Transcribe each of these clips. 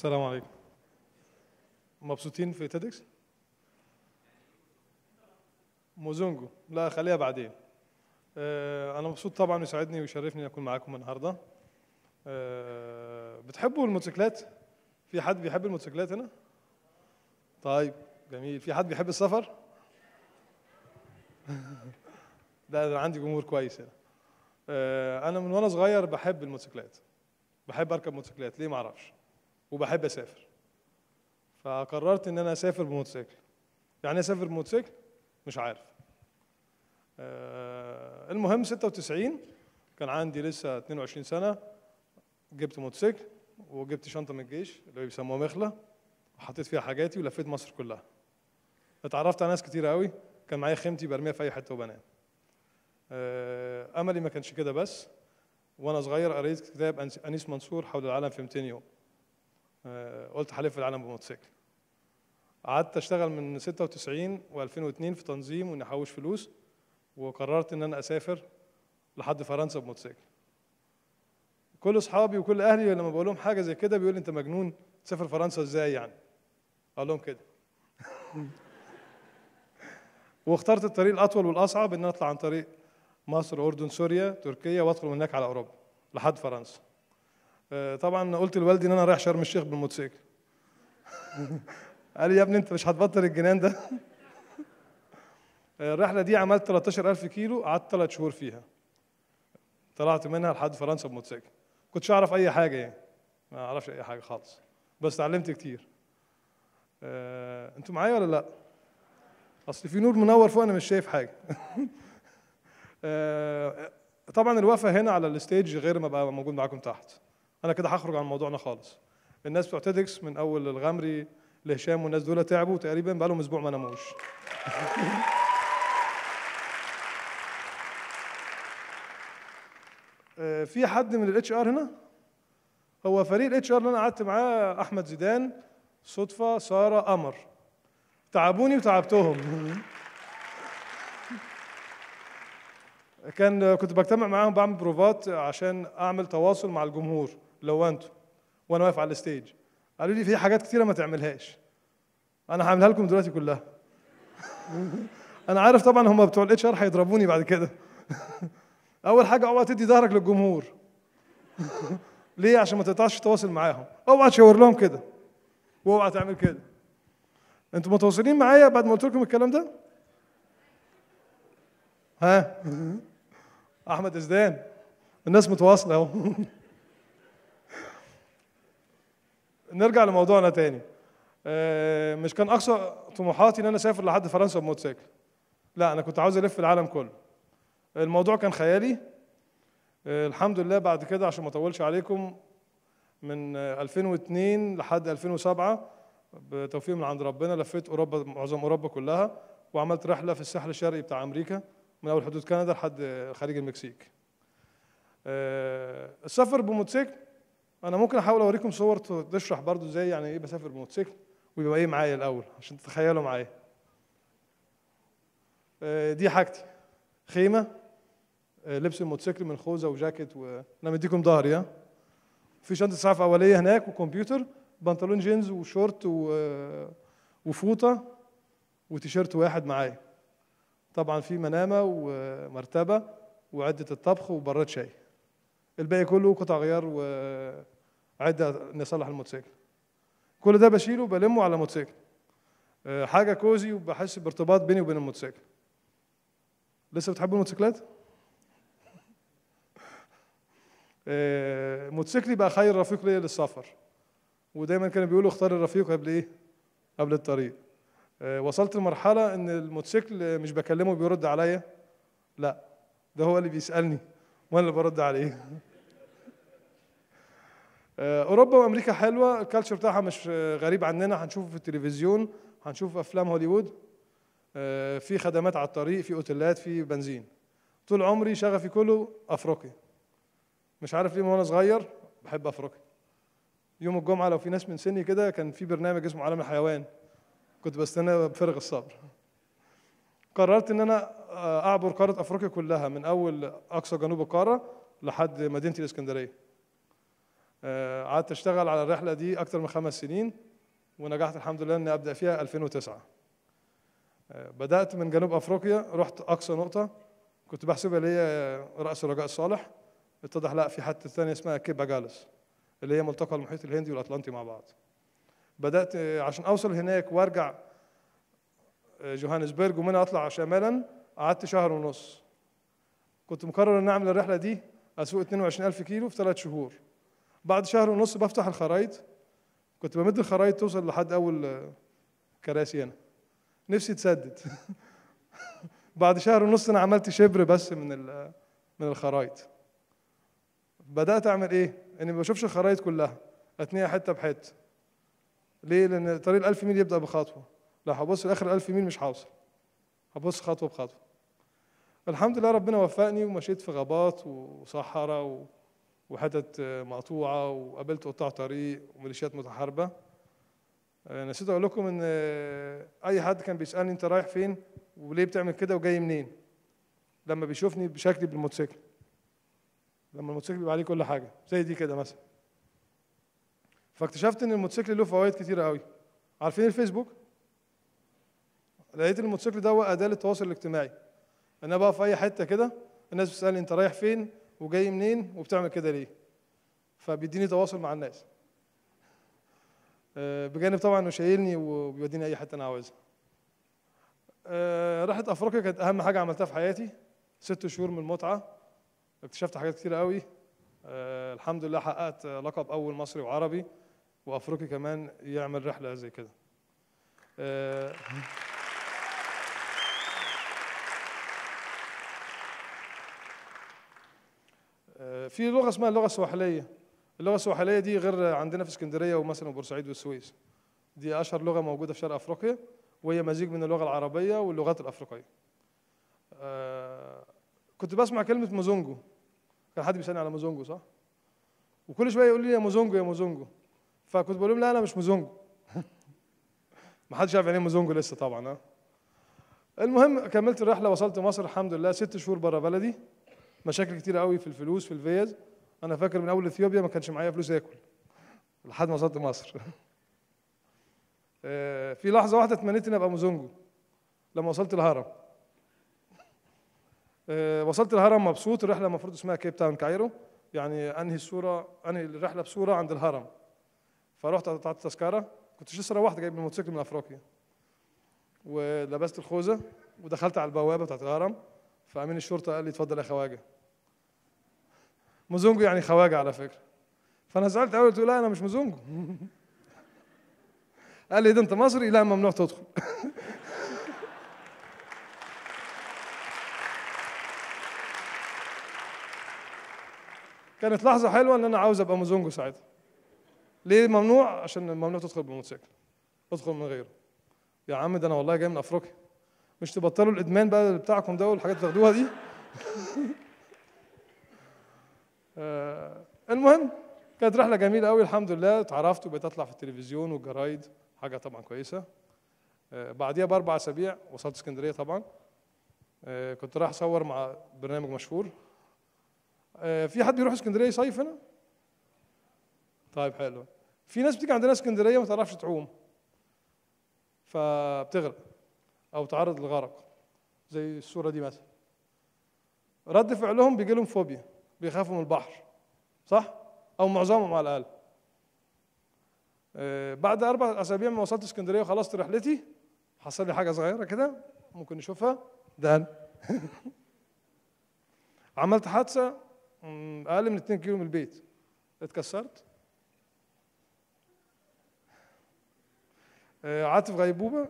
السلام عليكم مبسوطين في تيدكس موزونجو لا خليها بعدين آه، انا مبسوط طبعا ويسعدني ويشرفني ان اكون معاكم النهارده آه، بتحبوا الموتوسيكلات في حد بيحب الموتوسيكلات هنا طيب جميل في حد بيحب السفر ده انا عندي جمهور كويس هنا آه، انا من وانا صغير بحب الموتوسيكلات بحب اركب موتوسيكلات ليه ما اعرفش وبحب اسافر فقررت ان انا اسافر بموتوسيكل يعني إيه اسافر بموتوسيكل مش عارف آه، المهم 96 كان عندي لسه 22 سنه جبت موتوسيكل وجبت شنطه من الجيش اللي بيسموها مخله وحطيت فيها حاجاتي ولفيت مصر كلها اتعرفت على ناس كتير قوي كان معايا خيمتي برميها في اي حته وبنام آه، املي ما كانش كده بس وانا صغير قريت كتاب أنس- انيس منصور حول العالم في 200 يوم آه، قلت هلف العالم بموتوسيكل قعدت اشتغل من 96 و2002 في تنظيم واني احوش فلوس وقررت ان انا اسافر لحد فرنسا بموتوسيكل كل اصحابي وكل اهلي لما بقول لهم حاجه زي كده بيقول لي انت مجنون تسافر فرنسا ازاي يعني اقول لهم كده واخترت الطريق الاطول والاصعب ان أنا اطلع عن طريق مصر اردن سوريا تركيا وادخل من هناك على اوروبا لحد فرنسا آه، طبعا قلت لوالدي ان انا رايح شرم الشيخ بالموتوسيكل قال لي يا ابني انت مش هتبطل الجنان ده آه، الرحله دي عملت 13000 كيلو قعدت ثلاث شهور فيها طلعت منها لحد فرنسا بموتوسيكل كنتش اعرف اي حاجه يعني ما اعرفش اي حاجه خالص بس اتعلمت كتير آه، انتوا معايا ولا لا اصل في نور منور فوق انا مش شايف حاجه آه، طبعا الوقفه هنا على الستيج غير ما بقى موجود معاكم تحت انا كده هخرج عن موضوعنا خالص الناس بتوع تيدكس من اول الغمري لهشام والناس دول تعبوا تقريبا بقى لهم اسبوع ما ناموش آه، في حد من الاتش ار هنا هو فريق الاتش ار اللي انا قعدت معاه احمد زيدان صدفه ساره قمر تعبوني وتعبتهم كان كنت بجتمع معاهم بعمل بروفات عشان اعمل تواصل مع الجمهور لو انتوا وانا واقف على الستيج قالوا لي في حاجات كتيره ما تعملهاش انا هعملها لكم دلوقتي كلها انا عارف طبعا هم بتوع الاتش ار هيضربوني بعد كده اول حاجه اوعى تدي ظهرك للجمهور ليه عشان ما تقطعش تواصل معاهم اوعى تشاور لهم كده واوعى تعمل كده انتوا متواصلين معايا بعد ما قلت لكم الكلام ده ها احمد ازدان الناس متواصله اهو نرجع لموضوعنا تاني آه، مش كان اقصى طموحاتي ان انا اسافر لحد فرنسا بموتوسيكل لا انا كنت عاوز الف العالم كله الموضوع كان خيالي آه، الحمد لله بعد كده عشان ما اطولش عليكم من آه، 2002 لحد 2007 بتوفيق من عند ربنا لفيت اوروبا معظم اوروبا كلها وعملت رحله في الساحل الشرقي بتاع امريكا من اول حدود كندا لحد آه، خليج المكسيك آه، السفر بموتوسيكل انا ممكن احاول اوريكم صور تشرح برضو ازاي يعني ايه بسافر بموتوسيكل ويبقى ايه معايا الاول عشان تتخيلوا معايا آه، دي حاجتي خيمه آه، لبس الموتوسيكل من خوذه وجاكيت وانا مديكم ظهري ها في شنطه اسعاف اوليه هناك وكمبيوتر بنطلون جينز وشورت و... وفوطه وتيشيرت واحد معايا طبعا في منامه ومرتبه وعده الطبخ وبراد شاي الباقي كله قطع غيار وعده نصلح الموتوسيكل كل ده بشيله بلمه على موتوسيكل آه، حاجه كوزي وبحس بارتباط بيني وبين الموتوسيكل لسه بتحبوا الموتوسيكلات آه، موتوسيكلي بقى خير رفيق ليا للسفر ودايما كانوا بيقولوا اختار الرفيق قبل ايه قبل الطريق آه، وصلت لمرحله ان الموتوسيكل مش بكلمه بيرد عليا لا ده هو اللي بيسالني وانا اللي برد عليه آه، اوروبا وامريكا حلوه الكالتشر بتاعها مش آه، غريب عننا هنشوفه في التلفزيون هنشوف افلام هوليوود آه، في خدمات على الطريق في اوتيلات في بنزين طول عمري شغفي كله افريقيا مش عارف ليه من وانا صغير بحب افريقيا يوم الجمعه لو في ناس من سني كده كان في برنامج اسمه عالم الحيوان كنت بستنى بفارغ الصبر قررت ان انا آه، اعبر قاره افريقيا كلها من اول اقصى جنوب القاره لحد مدينه الاسكندريه آه، قعدت اشتغل على الرحله دي اكتر من خمس سنين ونجحت الحمد لله اني ابدا فيها 2009 آه، بدات من جنوب افريقيا رحت اقصى نقطه كنت بحسبها اللي هي راس الرجاء الصالح اتضح لا في حته ثانيه اسمها كيبا جالس اللي هي ملتقى المحيط الهندي والاطلنطي مع بعض بدات آه، عشان اوصل هناك وارجع آه، جوهانسبرج ومنها اطلع شمالا قعدت شهر ونص كنت مقرر ان اعمل الرحله دي اسوق 22000 كيلو في ثلاث شهور بعد شهر ونص بفتح الخرايط كنت بمد الخرايط توصل لحد اول آه، كراسي هنا نفسي تسدد بعد شهر ونص انا عملت شبر بس من ال- من الخرايط بدات اعمل ايه اني ما بشوفش الخرايط كلها اتنيها حته بحته ليه لان طريق الألف ميل يبدا بخطوه لو هبص لاخر الألف ميل مش هوصل هبص خطوه بخطوه الحمد لله ربنا وفقني ومشيت في غابات وصحراء و- وحتت آه، مقطوعه وقابلت قطاع طريق وميليشيات متحاربه آه، نسيت اقول لكم ان آه، اي حد كان بيسالني انت رايح فين وليه بتعمل كده وجاي منين لما بيشوفني بشكلي بالموتوسيكل لما الموتوسيكل بيبقى عليه كل حاجه زي دي كده مثلا فاكتشفت ان الموتوسيكل له فوائد كتيره قوي عارفين الفيسبوك لقيت ان الموتوسيكل ده هو اداه للتواصل الاجتماعي انا بقى في اي حته كده الناس بتسالني انت رايح فين وجاي منين وبتعمل كده ليه فبيديني تواصل مع الناس آه، بجانب طبعا انه شايلني وبيوديني اي حته انا عاوزها آه، رحله افريقيا كانت اهم حاجه عملتها في حياتي ست شهور من المتعه اكتشفت حاجات كتير قوي آه، الحمد لله حققت لقب اول مصري وعربي وافريقي كمان يعمل رحله زي كده آه، آه، في لغه اسمها اللغه السواحليه اللغه السواحليه دي غير عندنا في اسكندريه ومثلا بورسعيد والسويس دي اشهر لغه موجوده في شرق افريقيا وهي مزيج من اللغه العربيه واللغات الافريقيه آه، كنت بسمع كلمه موزونجو كان حد بيسالني على موزونجو صح وكل شويه يقول لي يا موزونجو يا موزونجو فكنت بقول لهم لا انا مش موزونجو ما حدش عارف يعني ايه موزونجو لسه طبعا ها المهم كملت الرحله وصلت مصر الحمد لله ست شهور بره بلدي مشاكل كتير قوي في الفلوس في الفيز انا فاكر من اول اثيوبيا ما كانش معايا فلوس اكل لحد ما وصلت مصر آه، في لحظه واحده تمنيت اني ابقى موزونجو لما وصلت الهرم آه، وصلت الهرم مبسوط الرحله المفروض اسمها كيب تاون كايرو يعني انهي الصوره انهي الرحله بصوره عند الهرم فرحت قطعت تذكره كنت لسه روحت جايب الموتوسيكل من افريقيا ولبست الخوذه ودخلت على البوابه بتاعت الهرم فامين الشرطه قال لي اتفضل يا خواجه مزونجو يعني خواجه على فكره فانا زعلت قوي قلت له لا انا مش مزونجو قال لي ده انت مصري لا ممنوع تدخل كانت لحظه حلوه ان انا عاوز ابقى مزونجو ساعتها ليه ممنوع عشان ممنوع تدخل بالموتوسيكل ادخل من غيره يا عم ده انا والله جاي من افريقيا مش تبطلوا الادمان بقى اللي بتاعكم ده والحاجات اللي تاخدوها دي آه، المهم كانت رحله جميله قوي الحمد لله اتعرفت وبقيت اطلع في التلفزيون والجرايد حاجه طبعا كويسه آه، بعديها باربع اسابيع وصلت اسكندريه طبعا آه، كنت رايح اصور مع برنامج مشهور آه، في حد بيروح اسكندريه يصيف هنا طيب حلو في ناس بتيجي عندنا اسكندريه ما تعرفش تعوم فبتغرق او تعرض للغرق زي الصوره دي مثلا رد فعلهم بيجي لهم فوبيا بيخافوا من البحر صح او معظمهم على الاقل آه، بعد اربع اسابيع ما وصلت اسكندريه وخلصت رحلتي حصل لي حاجه صغيره كده ممكن نشوفها ده أنا. عملت حادثه مم، اقل من 2 كيلو من البيت اتكسرت آه، قعدت في غيبوبه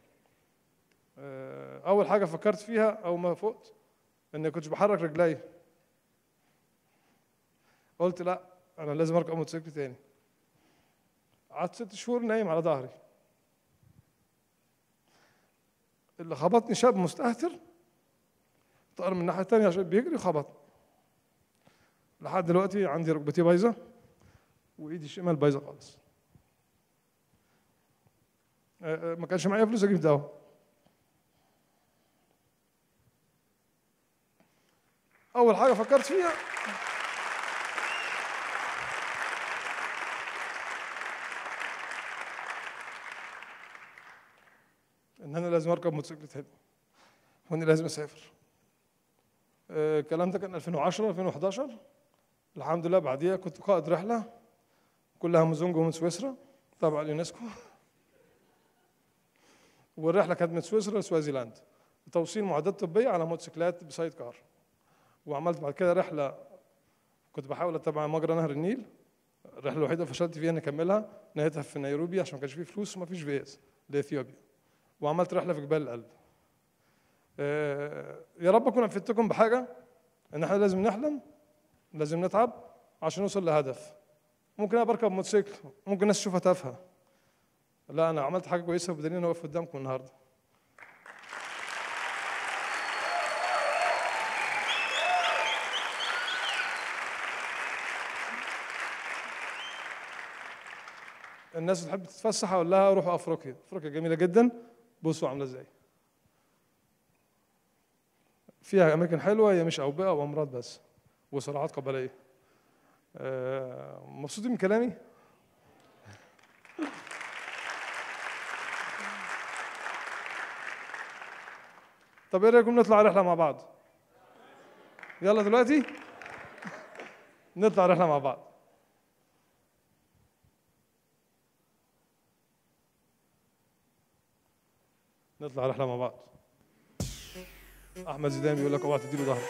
آه، اول حاجه فكرت فيها اول ما فقت اني كنتش بحرك رجلي قلت لا انا لازم اركب موتوسيكل تاني قعدت ست شهور نايم على ظهري اللي خبطني شاب مستهتر طار من الناحيه التانيه عشان بيجري وخبط لحد دلوقتي عندي ركبتي بايظه وايدي الشمال بايظه خالص آه، آه، ما كانش معايا فلوس اجيب دواء اول حاجه فكرت فيها ان انا لازم اركب موتوسيكل تاني واني لازم اسافر آه، الكلام ده كان 2010 2011 الحمد لله بعديها كنت قائد رحله كلها من زونجو ومن سويسرا تبع اليونسكو والرحله كانت من سويسرا لسوازيلاند توصيل معدات طبيه على موتوسيكلات بسايد كار وعملت بعد كده رحله كنت بحاول اتبع مجرى نهر النيل الرحله الوحيده اللي فشلت فيها اني اكملها نهايتها في نيروبي عشان ما كانش فيه فلوس وما فيش فيز لاثيوبيا وعملت رحله في جبال القلب آه، يا رب اكون افدتكم بحاجه ان احنا لازم نحلم لازم نتعب عشان نوصل لهدف ممكن انا بركب موتوسيكل ممكن الناس تشوفها تافهه لا انا عملت حاجه كويسه وبدليل انا واقف قدامكم النهارده الناس اللي تحب تتفسح اقول لها روحوا افريقيا افريقيا جميله جدا بصوا عامله ازاي فيها اماكن حلوه هي مش اوبئه وامراض بس وصراعات قبليه آه، مبسوطين من كلامي طب ايه رايكم نطلع رحله مع بعض يلا دلوقتي نطلع رحله مع بعض نطلع رحله مع بعض احمد زيدان بيقول لك اوعى تديله ظهرك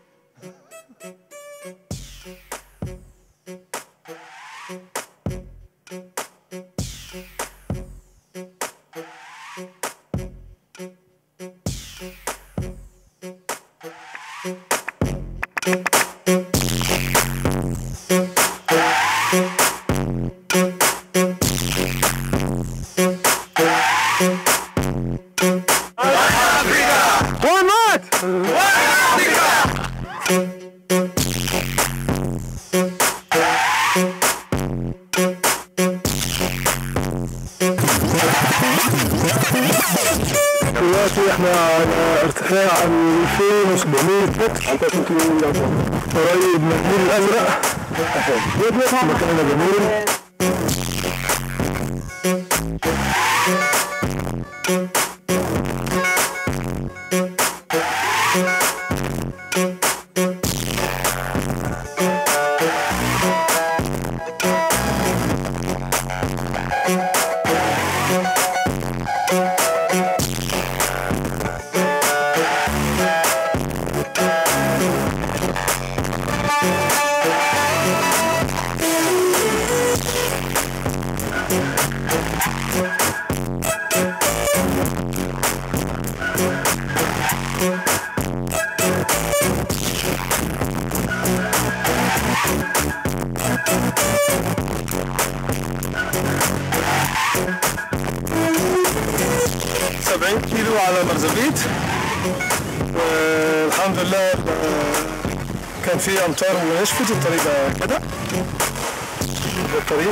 دلوقتي احنا على ارتفاع 2700 متر قريب من النيل الازرق مكاننا جميل سبعين كيلو على مرزبيت والحمد لله آه، كان في امطار ونشفت الطريق بقى كده ده الطريق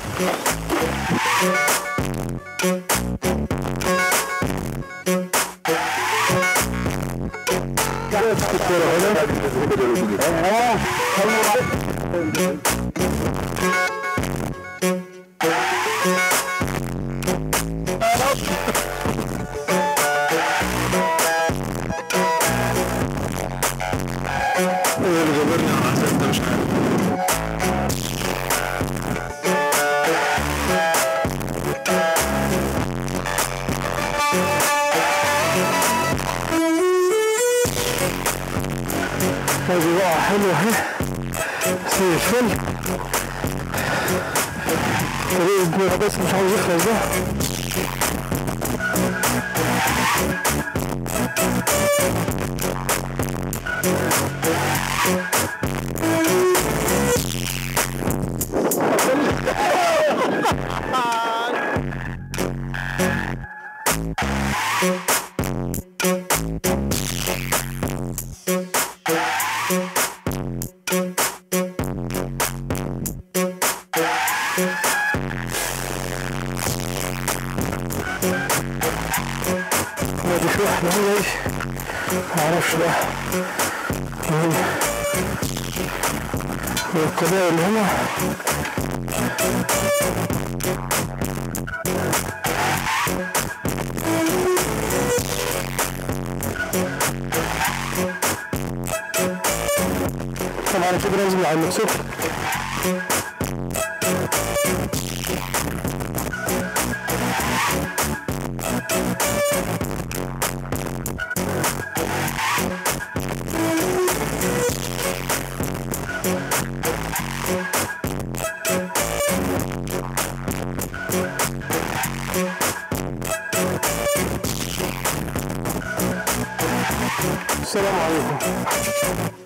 ايه اللي جابرني على العزاء ده مش عارف هذه بقى حلوة اهي زي الفل طريق الدنيا بس مش عاوز يخلص ده ما دي في واحدة هنا ايش معرفش بقى مين من القبائل اللي هنا بننزل على الموتوسيكل السلام عليكم